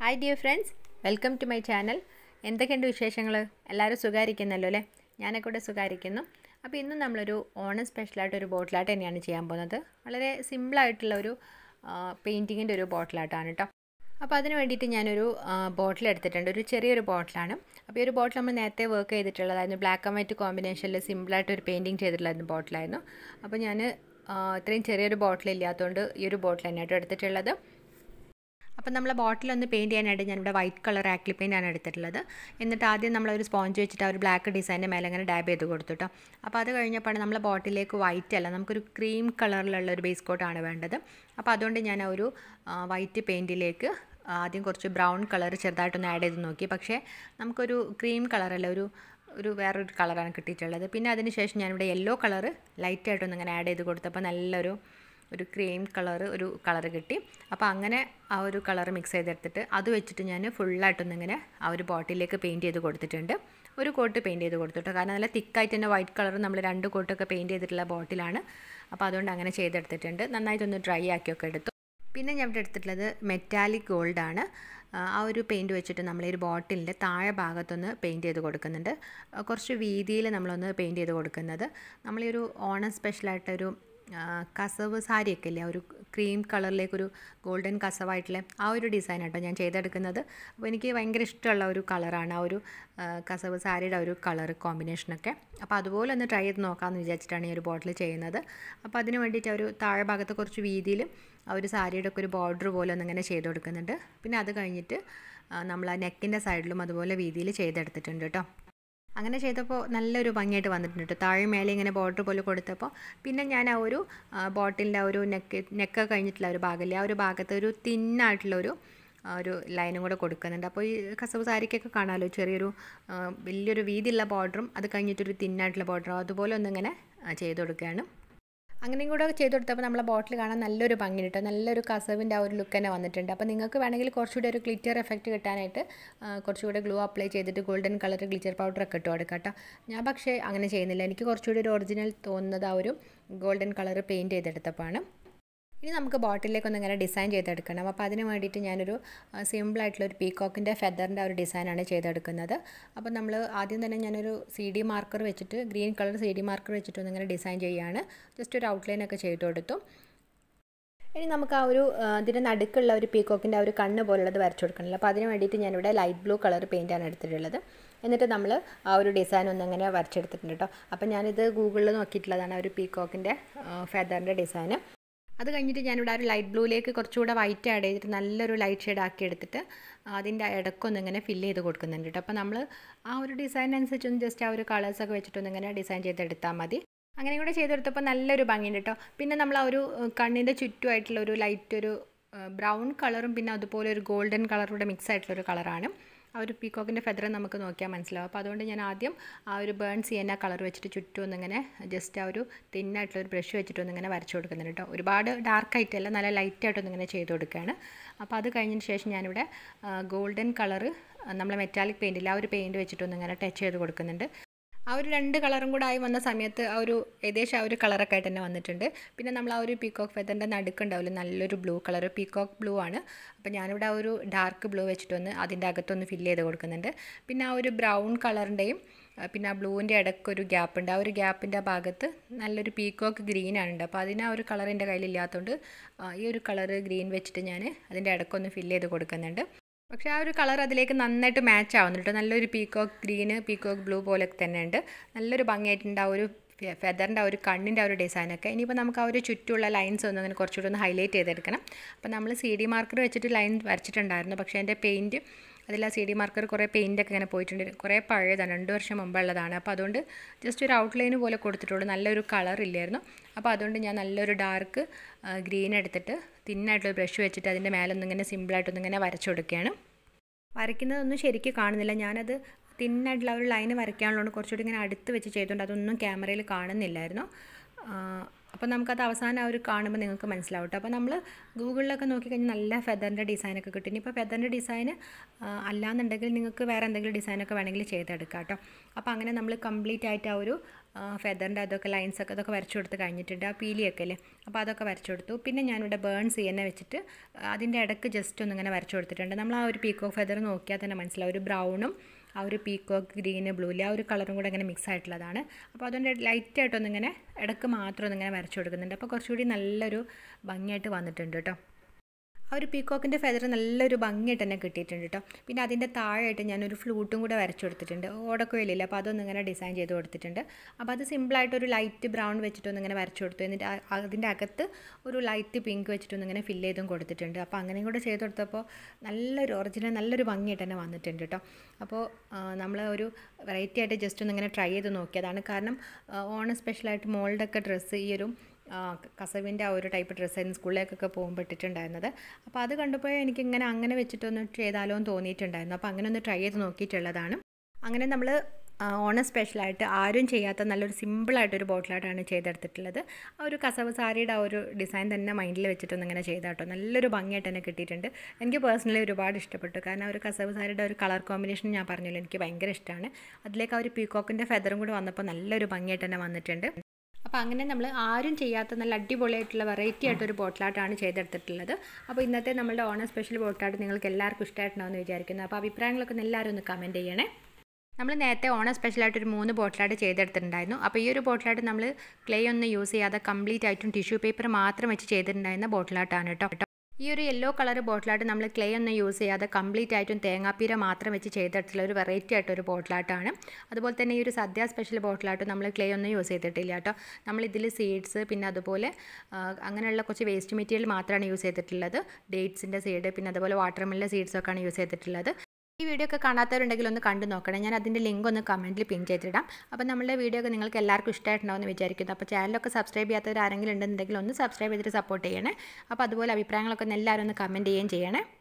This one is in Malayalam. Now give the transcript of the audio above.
hi dear friends welcome to my channel എന്തൊക്കെയുണ്ട് വിശേഷങ്ങൾ എല്ലാവരും സുഖമായിരിക്കുന്നല്ലോ അല്ലേ ഞാനൊക്കെ ഇവിടെ സുഖമായിരിക്കുന്നു അപ്പോൾ ഇന്ന് നമ്മളൊരു ഓണം സ്പെഷ്യലായിട്ട് ഒരു ബോട്ടിലായിട്ട് തന്നെയാണ് ചെയ്യാൻ പോകുന്നത് വളരെ സിമ്പിളായിട്ടുള്ള ഒരു പെയിൻറ്റിങ്ങിൻ്റെ ഒരു ബോട്ടിലായിട്ടാണ് കേട്ടോ അപ്പോൾ അതിന് വേണ്ടിയിട്ട് ഞാനൊരു ബോട്ടിൽ എടുത്തിട്ടുണ്ട് ഒരു ചെറിയൊരു ബോട്ടിലാണ് അപ്പോൾ ഈ ഒരു ബോട്ടിൽ നമ്മൾ നേരത്തെ വർക്ക് ചെയ്തിട്ടുള്ളതായിരുന്നു ബ്ലാക്ക് ആൻഡ് വൈറ്റ് കോമ്പിനേഷനിൽ സിമ്പിളായിട്ട് ഒരു പെയിൻറ്റിങ് ചെയ്തിട്ടുള്ളതായിരുന്നു ബോട്ടിലായിരുന്നു അപ്പോൾ ഞാൻ ഇത്രയും ചെറിയൊരു ബോട്ടിൽ ഇല്ലാത്തതുകൊണ്ട് ഈ ഒരു ബോട്ടിൽ തന്നെയായിട്ട് എടുത്തിട്ടുള്ളത് അപ്പം നമ്മൾ ബോട്ടിലൊന്ന് പെയിൻറ്റ് ചെയ്യാനായിട്ട് ഞാനിവിടെ വൈറ്റ് കളർ ആക്ലി പെയിൻ്റ് ആണ് എടുത്തിട്ടുള്ളത് എന്നിട്ട് ആദ്യം നമ്മളൊരു സ്പോഞ്ച് വെച്ചിട്ട് ആ ഒരു ബ്ലാക്ക് ഡിസൈൻ്റെ മേലെ അങ്ങനെ ഡാബ് ചെയ്ത് കൊടുത്തു കേട്ടോ അപ്പോൾ അത് കഴിഞ്ഞപ്പോൾ നമ്മൾ ബോട്ടിലേക്ക് വൈറ്റ് അല്ല നമുക്കൊരു ക്രീം കളറിലുള്ള ഒരു ബേസ് കോട്ടാണ് വേണ്ടത് അപ്പോൾ അതുകൊണ്ട് ഞാൻ ആ ഒരു വൈറ്റ് പെയിൻറ്റിലേക്ക് ആദ്യം കുറച്ച് ബ്രൗൺ കളർ ചെറുതായിട്ടൊന്ന് ആഡ് ചെയ്ത് നോക്കി പക്ഷേ നമുക്കൊരു ക്രീം കളറല്ല ഒരു ഒരു വേറൊരു കളറാണ് കിട്ടിയിട്ടുള്ളത് പിന്നെ അതിന് ശേഷം ഞാനിവിടെ യെല്ലോ കളറ് ലൈറ്റായിട്ടൊന്ന് ഇങ്ങനെ ആഡ് ചെയ്ത് കൊടുത്തപ്പോൾ നല്ലൊരു ഒരു ക്രീം കളർ ഒരു കളർ കിട്ടി അപ്പോൾ അങ്ങനെ ആ ഒരു കളർ മിക്സ് ചെയ്തെടുത്തിട്ട് അത് വെച്ചിട്ട് ഞാൻ ഫുള്ളായിട്ടൊന്നിങ്ങനെ ആ ഒരു ബോട്ടിലേക്ക് പെയിൻറ്റ് ചെയ്ത് കൊടുത്തിട്ടുണ്ട് ഒരു കോട്ട് പെയിൻറ്റ് ചെയ്ത് കൊടുത്തിട്ട് കാരണം നല്ല തിക്കായിട്ട് തന്നെ വൈറ്റ് കളർ നമ്മൾ രണ്ട് കോട്ടൊക്കെ പെയിൻറ്റ് ചെയ്തിട്ടുള്ള ബോട്ടിലാണ് അപ്പോൾ അതുകൊണ്ട് അങ്ങനെ ചെയ്തെടുത്തിട്ടുണ്ട് നന്നായിട്ടൊന്ന് ഡ്രൈ ആക്കിയൊക്കെ എടുത്തു പിന്നെ ഞാൻ ഇവിടെ എടുത്തിട്ടുള്ളത് മെറ്റാലിക് ഗോൾഡാണ് ആ ഒരു പെയിൻറ്റ് വെച്ചിട്ട് നമ്മൾ ഈ ഒരു ബോട്ടിലിൻ്റെ താഴെ ഭാഗത്തൊന്ന് പെയിൻറ്റ് ചെയ്ത് കൊടുക്കുന്നുണ്ട് കുറച്ച് വീതിയിൽ നമ്മളൊന്ന് പെയിൻറ്റ് ചെയ്ത് കൊടുക്കുന്നത് നമ്മൾ ഈ ഒരു ഓണം സ്പെഷ്യലായിട്ടൊരു കസവ് സാരിയൊക്കെ ഇല്ലേ ഒരു ക്രീം കളറിലേക്കൊരു ഗോൾഡൻ കസവായിട്ടുള്ള ആ ഒരു ഡിസൈൻ കേട്ടോ ഞാൻ ചെയ്തെടുക്കുന്നത് അപ്പോൾ എനിക്ക് ഭയങ്കര ഇഷ്ടമുള്ള ഒരു കളറാണ് ആ ഒരു കസവ് സാരിയുടെ ഒരു കളർ കോമ്പിനേഷനൊക്കെ അപ്പോൾ അതുപോലെ ഒന്ന് ട്രൈ ചെയ്ത് നോക്കാമെന്ന് വിചാരിച്ചിട്ടാണ് ഈ ഒരു ബോട്ടിൽ ചെയ്യുന്നത് അപ്പോൾ അതിന് വേണ്ടിയിട്ട് ഒരു താഴെ ഭാഗത്ത് കുറച്ച് വീതിയിൽ ആ ഒരു സാരിയുടെ ഒക്കെ ഒരു ബോർഡർ പോലെ ഒന്നിങ്ങനെ ചെയ്ത് കൊടുക്കുന്നുണ്ട് പിന്നെ അത് കഴിഞ്ഞിട്ട് നമ്മൾ ആ നെക്കിൻ്റെ സൈഡിലും അതുപോലെ വീതിയിൽ ചെയ്തെടുത്തിട്ടുണ്ട് കേട്ടോ അങ്ങനെ ചെയ്തപ്പോൾ നല്ലൊരു ഭംഗിയായിട്ട് വന്നിട്ടുണ്ട് കേട്ടോ താഴെ മേലെ ഇങ്ങനെ ബോർഡർ പോലെ കൊടുത്തപ്പോൾ പിന്നെ ഞാൻ ആ ഒരു ബോട്ടിലിൻ്റെ ആ ഒരു നെക്ക് നെക്ക് കഴിഞ്ഞിട്ടുള്ള ഒരു ഭാഗമില്ല ആ ഒരു ഭാഗത്ത് ഒരു തിന്നായിട്ടുള്ളൊരു ഒരു ലൈനും കൂടെ കൊടുക്കുന്നുണ്ട് അപ്പോൾ ഈ കസവ് സാരിക്കൊക്കെ കാണാമല്ലോ ചെറിയൊരു വലിയൊരു വീതിയുള്ള ബോർഡറും അത് കഴിഞ്ഞിട്ടൊരു തിന്നായിട്ടുള്ള ബോർഡറും അതുപോലെ ഒന്നിങ്ങനെ ചെയ്ത് കൊടുക്കുകയാണ് അങ്ങനെയും കൂടെ ചെയ്ത് കൊടുത്തപ്പോൾ നമ്മളെ ബോട്ടിൽ കാണാൻ നല്ലൊരു ഭംഗി കിട്ടും നല്ലൊരു കസവിൻ്റെ ആ ഒരു ലുക്ക് തന്നെ വന്നിട്ടുണ്ട് അപ്പോൾ നിങ്ങൾക്ക് വേണമെങ്കിൽ കുറച്ചുകൂടി ഒരു ഗ്ലിറ്റർ എഫക്റ്റ് കിട്ടാനായിട്ട് കുറച്ചുകൂടി ഗ്ലൂ അപ്ലൈ ചെയ്തിട്ട് ഗോൾഡൻ കളർ ഗ്ലിറ്റർ പൗഡർ ഒക്കെ ഇട്ട് കൊടുക്കാം കേട്ടോ ഞാൻ പക്ഷേ അങ്ങനെ ചെയ്യുന്നില്ല എനിക്ക് കുറച്ചുകൂടി ഒരു ഒറിജിനൽ തോന്നുന്നത് ആ ഒരു ഗോൾഡൻ കളർ പെയിൻറ്റ് ചെയ്തെടുത്തപ്പോഴാണ് ഇനി നമുക്ക് ബോട്ടിലേക്കൊന്ന് ഇങ്ങനെ ഡിസൈൻ ചെയ്തെടുക്കണം അപ്പോൾ അതിന് വേണ്ടിയിട്ട് ഞാനൊരു സിമ്പിളായിട്ടുള്ള ഒരു പീകോക്കിൻ്റെ ഫെദറിൻ്റെ ഒരു ഡിസൈനാണ് ചെയ്തെടുക്കുന്നത് അപ്പോൾ നമ്മൾ ആദ്യം തന്നെ ഞാനൊരു സി ഡി മാർക്കർ വെച്ചിട്ട് green colour C D marker വെച്ചിട്ട് ഒന്നിങ്ങനെ ഡിസൈൻ ചെയ്യുകയാണ് ജസ്റ്റ് ഒരു ഔട്ട്ലൈനൊക്കെ ചെയ്ത് കൊടുത്തു ഇനി നമുക്ക് ആ ഒരു ഇതിൻ്റെ നടുക്കുള്ള ഒരു പീകോക്കിൻ്റെ ആ ഒരു കണ്ണ് പോലുള്ളത് വരച്ചു കൊടുക്കണമല്ലോ അപ്പോൾ അതിന് വേണ്ടിയിട്ട് ഞാനിവിടെ ലൈറ്റ് ബ്ലൂ കളർ പെയിൻറ്റാണ് എടുത്തിട്ടുള്ളത് എന്നിട്ട് നമ്മൾ ആ ഒരു ഡിസൈൻ ഒന്നങ്ങനെ വരച്ചെടുത്തിട്ടുണ്ട് കേട്ടോ അപ്പോൾ ഞാനിത് ഗൂഗിളിൽ നോക്കിയിട്ടുള്ളതാണ് ആ ഒരു പീകോക്കിൻ്റെ ഫെദറിൻ്റെ ഡിസൈന് അത് കഴിഞ്ഞിട്ട് ഞാനിവിടെ ആ ഒരു ലൈറ്റ് ബ്ലൂയിലേക്ക് കുറച്ചുകൂടെ വൈറ്റ് ആഡ് ചെയ്തിട്ട് നല്ലൊരു ലൈറ്റ് ഷെയ്ഡ് ആക്കി എടുത്തിട്ട് അതിൻ്റെ ഇടയ്ക്കൊന്ന് ഇങ്ങനെ ഫില്ല് ചെയ്ത് കൊടുക്കുന്നുണ്ട് കേട്ടോ അപ്പോൾ നമ്മൾ ആ ഒരു ഡിസൈൻ അനുസരിച്ചൊന്ന് ജസ്റ്റ് ആ ഒരു കളേഴ്സൊക്കെ വെച്ചിട്ടൊന്ന് ഇങ്ങനെ ഡിസൈൻ ചെയ്തെടുത്താൽ മതി അങ്ങനെ കൂടെ ചെയ്തെടുത്തപ്പോൾ നല്ലൊരു ഭംഗിയുണ്ട് കേട്ടോ പിന്നെ നമ്മൾ ആ ഒരു കണ്ണിൻ്റെ ചുറ്റുമായിട്ടുള്ള ഒരു ലൈറ്റ് ഒരു ബ്രൗൺ കളറും പിന്നെ അതുപോലെ ഒരു ഗോൾഡൻ കളറൂടെ മിക്സ് ആയിട്ടുള്ള ഒരു കളറാണ് ആ ഒരു പീക്കോക്കിൻ്റെ ഫെദർ നമുക്ക് നോക്കിയാൽ മനസ്സിലാവും അപ്പോൾ അതുകൊണ്ട് ഞാൻ ആദ്യം ആ ഒരു ബേൺ ചെയ്യുന്ന കളർ വെച്ചിട്ട് ചുറ്റും ഒന്നിങ്ങനെ ജസ്റ്റ് ആ ഒരു തിന്നായിട്ടുള്ള ഒരു ബ്രഷ് വെച്ചിട്ട് ഒന്നിങ്ങനെ വരച്ചു കൊടുക്കുന്നുണ്ട് കേട്ടോ ഒരുപാട് ഡാർക്ക് ആയിട്ടല്ല നല്ല ലൈറ്റായിട്ടൊന്നിങ്ങനെ ചെയ്ത് കൊടുക്കുകയാണ് അപ്പോൾ അത് കഴിഞ്ഞതിന് ശേഷം ഞാനിവിടെ ഗോൾഡൻ കളറ് നമ്മളെ മെറ്റാലിക് പെയിൻറ്റിൽ ആ ഒരു പെയിൻറ്റ് വെച്ചിട്ടൊന്നിങ്ങനെ ടച്ച് ചെയ്ത് കൊടുക്കുന്നുണ്ട് ആ ഒരു രണ്ട് കളറും കൂടെ ആയി വന്ന സമയത്ത് ആ ഒരു ഏകദേശം ആ ഒരു കളറൊക്കെ ആയിട്ട് തന്നെ വന്നിട്ടുണ്ട് പിന്നെ നമ്മൾ ആ ഒരു പീക്കോക്ക് ഫെദറിൻ്റെ നടുക്കുണ്ടാവില്ല നല്ലൊരു ബ്ലൂ കളർ പീക്കോക്ക് ബ്ലൂ ആണ് അപ്പോൾ ഞാനിവിടെ ആ ഒരു ഡാർക്ക് ബ്ലൂ വെച്ചിട്ടൊന്ന് അതിൻ്റെ അകത്തൊന്ന് ഫില്ല് ചെയ്ത് കൊടുക്കുന്നുണ്ട് പിന്നെ ആ ഒരു ബ്രൗൺ കളറിൻ്റെയും പിന്നെ ആ ബ്ലൂവിൻ്റെ ഇടയ്ക്കൊരു ഗ്യാപ്പ് ഉണ്ട് ആ ഒരു ഗ്യാപ്പിൻ്റെ ഭാഗത്ത് നല്ലൊരു പീക്കോക്ക് ഗ്രീൻ ആണ് അപ്പോൾ അതിന് ആ ഒരു കളർ എൻ്റെ കയ്യിലില്ലാത്തതുകൊണ്ട് ഈ ഒരു കളർ ഗ്രീൻ വെച്ചിട്ട് ഞാൻ അതിൻ്റെ ഇടയ്ക്കൊന്ന് ഫില്ല് ചെയ്ത് കൊടുക്കുന്നുണ്ട് പക്ഷേ ആ ഒരു കളർ അതിലേക്ക് നന്നായിട്ട് മാച്ച് ആവുന്നുണ്ട് നല്ലൊരു പീക്കോക്ക് ഗ്രീന് പീക്കോക്ക് ബ്ലൂ പോലെ തന്നെ ഉണ്ട് നല്ലൊരു ഭംഗിയായിട്ടുണ്ട് ആ ഒരു ഫെദറിൻ്റെ ആ ഒരു കണ്ണിൻ്റെ ആ ഒരു ഡിസൈനൊക്കെ ഇനിയിപ്പോൾ നമുക്ക് ആ ഒരു ചുറ്റുമുള്ള ലൈൻസ് ഒന്ന് അങ്ങനെ കുറച്ചുകൂടി ഒന്ന് ഹൈലൈറ്റ് ചെയ്തെടുക്കണം അപ്പോൾ നമ്മൾ സി ഡി മാർക്കർ വെച്ചിട്ട് ലൈൻ വരച്ചിട്ടുണ്ടായിരുന്നു പക്ഷേ എൻ്റെ പെയിൻറ്റ് അതിൽ ആ സി ഡി മാർക്കർ കുറേ പെയിൻറ്റൊക്കെ ഇങ്ങനെ പോയിട്ടുണ്ട് കുറേ പഴയതാണ് രണ്ട് വർഷം മുമ്പുള്ളതാണ് അപ്പോൾ അതുകൊണ്ട് ജസ്റ്റ് ഒരു ഔട്ട്ലൈൻ പോലെ കൊടുത്തിട്ടുള്ളൂ നല്ലൊരു കളർ ഇല്ലായിരുന്നു അപ്പോൾ അതുകൊണ്ട് ഞാൻ നല്ലൊരു ഡാർക്ക് ഗ്രീൻ എടുത്തിട്ട് തിന്നായിട്ടുള്ള ബ്രഷ് വെച്ചിട്ട് അതിൻ്റെ മേലൊന്നിങ്ങനെ സിമ്പിളായിട്ടൊന്നിങ്ങനെ വരച്ചു കൊടുക്കുകയാണ് വരയ്ക്കുന്നതൊന്നും ശരിക്കും കാണുന്നില്ല ഞാനത് തിന്നായിട്ടുള്ള ഒരു ലൈന് വരയ്ക്കാനുള്ളതുകൊണ്ട് കുറച്ചുകൂടി ഇങ്ങനെ അടുത്ത് വെച്ച് ചെയ്തുകൊണ്ട് അതൊന്നും ക്യാമറയിൽ കാണുന്നില്ലായിരുന്നു അപ്പോൾ നമുക്കത് അവസാനം ആ ഒരു കാണുമ്പോൾ നിങ്ങൾക്ക് മനസ്സിലാവും കേട്ടോ അപ്പോൾ നമ്മൾ ഗൂഗിളിലൊക്കെ നോക്കിക്കഴിഞ്ഞാൽ നല്ല ഫെദറിൻ്റെ ഡിസൈനൊക്കെ കിട്ടും ഇനിയിപ്പോൾ ഫെദറിൻ്റെ ഡിസൈൻ അല്ലാന്നുണ്ടെങ്കിൽ നിങ്ങൾക്ക് വേറെ എന്തെങ്കിലും ഡിസൈനൊക്കെ വേണമെങ്കിൽ ചെയ്തെടുക്കാം കേട്ടോ അപ്പോൾ അങ്ങനെ നമ്മൾ കംപ്ലീറ്റ് ആയിട്ട് ആ ഒരു ഫെദറിൻ്റെ അതൊക്കെ ലൈൻസൊക്കെ അതൊക്കെ വരച്ചു കൊടുത്ത് കഴിഞ്ഞിട്ടുണ്ട് ആ പീലിയൊക്കെ അല്ലേ അപ്പോൾ അതൊക്കെ വരച്ചു കൊടുത്തു പിന്നെ ഞാനിവിടെ ബേൺസ് ചെയ്യുന്ന വെച്ചിട്ട് അതിൻ്റെ ഇടയ്ക്ക് ജസ്റ്റ് ഒന്ന് ഇങ്ങനെ വരച്ചു കൊടുത്തിട്ടുണ്ട് നമ്മൾ ആ ഒരു പീക്കോ ഫെദർ നോക്കിയാൽ തന്നെ മനസ്സിലാവും ഒരു ബ്രൗണും ആ ഒരു പീക്കോ ഗ്രീന് ബ്ലൂല് ആ ഒരു കളറും കൂടെ ഇങ്ങനെ മിക്സ് ആയിട്ടുള്ളതാണ് അപ്പോൾ അതുകൊണ്ട് ലൈറ്റായിട്ടൊന്നിങ്ങനെ ഇടയ്ക്ക് മാത്രം ഒന്നിങ്ങനെ വരച്ചു കൊടുക്കുന്നുണ്ട് അപ്പോൾ കുറച്ചുകൂടി നല്ലൊരു ഭംഗിയായിട്ട് വന്നിട്ടുണ്ട് കേട്ടോ ആ ഒരു പീക്കോക്കിൻ്റെ ഫെദർ നല്ലൊരു ഭംഗിയായിട്ട് തന്നെ കിട്ടിയിട്ടുണ്ട് കേട്ടോ പിന്നെ അതിൻ്റെ താഴെയായിട്ട് ഞാനൊരു ഫ്ലൂട്ടും കൂടെ വരച്ചു കൊടുത്തിട്ടുണ്ട് ഓടക്കുഴലില്ല അപ്പോൾ അതൊന്നും ഇങ്ങനെ ഡിസൈൻ ചെയ്ത് കൊടുത്തിട്ടുണ്ട് അപ്പോൾ അത് സിമ്പിളായിട്ടൊരു ലൈറ്റ് ബ്രൗൺ വെച്ചിട്ടൊന്ന് ഇങ്ങനെ വരച്ചു കൊടുത്തു എന്നിട്ട് അതിൻ്റെ അകത്ത് ഒരു ലൈറ്റ് പിങ്ക് വെച്ചിട്ടൊന്ന് ഇങ്ങനെ ഫില്ല് ചെയ്തും കൊടുത്തിട്ടുണ്ട് അപ്പോൾ അങ്ങനെയും കൂടെ ചെയ്ത് കൊടുത്തപ്പോൾ നല്ലൊരു ഒറിജിനൽ നല്ലൊരു ഭംഗിയായിട്ട് തന്നെ വന്നിട്ടുണ്ട് കേട്ടോ അപ്പോൾ നമ്മൾ ഒരു വെറൈറ്റി ആയിട്ട് ജസ്റ്റ് ഒന്ന് ഇങ്ങനെ ട്രൈ ചെയ്ത് നോക്കിയതാണ് കാരണം ഓണം സ്പെഷ്യലായിട്ട് മോൾഡൊക്കെ ഡ്രസ്സ് ഈ ഒരു കസവിൻ്റെ ആ ഒരു ടൈപ്പ് ഡ്രസ്സായിരുന്നു സ്കൂളിലേക്കൊക്കെ പോകുമ്പോൾ ഇട്ടിട്ടുണ്ടായിരുന്നത് അപ്പോൾ അത് കണ്ടപ്പോൾ എനിക്കിങ്ങനെ അങ്ങനെ വെച്ചിട്ടൊന്ന് ചെയ്താലോ എന്ന് തോന്നിയിട്ടുണ്ടായിരുന്നു അപ്പോൾ അങ്ങനെ ഒന്ന് ട്രൈ ചെയ്ത് നോക്കിയിട്ടുള്ളതാണ് അങ്ങനെ നമ്മൾ ഓണം സ്പെഷ്യലായിട്ട് ആരും ചെയ്യാത്ത നല്ലൊരു സിമ്പിളായിട്ടൊരു ബോട്ടിലായിട്ടാണ് ചെയ്തെടുത്തിട്ടുള്ളത് ആ ഒരു കസവ് സാരിയുടെ ആ ഒരു ഡിസൈൻ തന്നെ മൈൻഡിൽ വെച്ചിട്ടൊന്ന് ഇങ്ങനെ ചെയ്താട്ടോ നല്ലൊരു ഭംഗിയായിട്ട് തന്നെ കിട്ടിയിട്ടുണ്ട് എനിക്ക് പേഴ്സണലി ഒരുപാട് ഇഷ്ടപ്പെട്ടു കാരണം ആ ഒരു കസവ് സാരിയുടെ ഒരു കളർ കോമ്പിനേഷൻ ഞാൻ പറഞ്ഞല്ലോ എനിക്ക് ഭയങ്കര ഇഷ്ടമാണ് അതിലേക്ക് ആ ഒരു പീക്കോക്കിൻ്റെ ഫെദറും കൂടി വന്നപ്പോൾ നല്ലൊരു ഭംഗിയായിട്ട് തന്നെ വന്നിട്ടുണ്ട് അപ്പോൾ അങ്ങനെ നമ്മൾ ആരും ചെയ്യാത്ത നല്ല അടിപൊളിയായിട്ടുള്ള വെറൈറ്റി ആയിട്ടൊരു ബോട്ടിലാട്ടാണ് ചെയ്തെടുത്തിട്ടുള്ളത് അപ്പോൾ ഇന്നത്തെ നമ്മുടെ ഓണം സ്പെഷ്യൽ ബോട്ടിലാട്ട് നിങ്ങൾക്ക് എല്ലാവർക്കും ഇഷ്ടമായിട്ടുണ്ടാവുമെന്ന് വിചാരിക്കുന്നു അപ്പോൾ അഭിപ്രായങ്ങളൊക്കെ എല്ലാവരും ഒന്ന് കമൻറ്റ് ചെയ്യണേ നമ്മൾ നേരത്തെ ഓണം സ്പെഷ്യലായിട്ട് ഒരു മൂന്ന് ബോട്ടിലായിട്ട് ചെയ്തെടുത്തിട്ടുണ്ടായിരുന്നു അപ്പോൾ ഈ ഒരു ബോട്ടിലായിട്ട് നമ്മൾ ക്ലേ ഒന്നും യൂസ് ചെയ്യാതെ കംപ്ലീറ്റ് ആയിട്ടും ടിഷ്യൂ പേപ്പർ മാത്രം വെച്ച് ചെയ്തിട്ടുണ്ടായിരുന്ന ബോട്ടിലാട്ടാണ് കേട്ടോ ഈ ഒരു യെല്ലോ കളർ ബോട്ടിലായിട്ട് നമ്മൾ ക്ലേ ഒന്നും യൂസ് ചെയ്യാതെ കംപ്ലീറ്റ് ആയിട്ടും തേങ്ങാപ്പീര മാത്രം വെച്ച് ചെയ്തെടുത്തുള്ള ഒരു വെറൈറ്റി ആയിട്ടൊരു ബോട്ടിലാട്ടാണ് അതുപോലെ തന്നെ ഈ ഒരു സദ്യ സ്പെഷ്യൽ ബോട്ടിലായിട്ട് നമ്മൾ ക്ലേ ഒന്നും യൂസ് ചെയ്തിട്ടില്ല കേട്ടോ നമ്മൾ ഇതിൽ സീഡ്സ് പിന്നെ അതുപോലെ അങ്ങനെയുള്ള കുറച്ച് വേസ്റ്റ് മെറ്റീരിയൽ മാത്രമാണ് യൂസ് ചെയ്തിട്ടുള്ളത് ഡേറ്റ്സിൻ്റെ സീഡ് പിന്നെ അതുപോലെ വാട്ടർമെല്ലിൻ്റെ സീഡ്സൊക്കെയാണ് യൂസ് ചെയ്തിട്ടുള്ളത് ഈ വീഡിയോ ഒക്കെ കാണാത്തവരുണ്ടെങ്കിൽ ഒന്ന് കണ്ടു നോക്കണം ഞാൻ അതിൻ്റെ ലിങ്ക് ഒന്ന് കമൻറ്റിൽ പിൻ ചെയ്തിടാം അപ്പോൾ നമ്മളുടെ വീഡിയോ ഒക്കെ നിങ്ങൾക്ക് എല്ലാവർക്കും ഇഷ്ടമായിട്ടുണ്ടാവുമെന്ന് വിചാരിക്കുന്നു അപ്പോൾ ചാനലൊക്കെ സബ്സ്ക്രൈബ് ചെയ്യാത്തവർ ആരെങ്കിലും ഉണ്ടെന്നുണ്ടെങ്കിൽ ഒന്ന് സബ്സ്ക്രൈബ് ചെയ്തിട്ട് സപ്പോർട്ട് ചെയ്യണേ അപ്പോൾ അതുപോലെ അഭിപ്രായങ്ങളൊക്കെ ഒന്ന് എല്ലാവരും ഒന്ന് കമൻറ്റ് ചെയ്യുകയും ചെയ്യണേ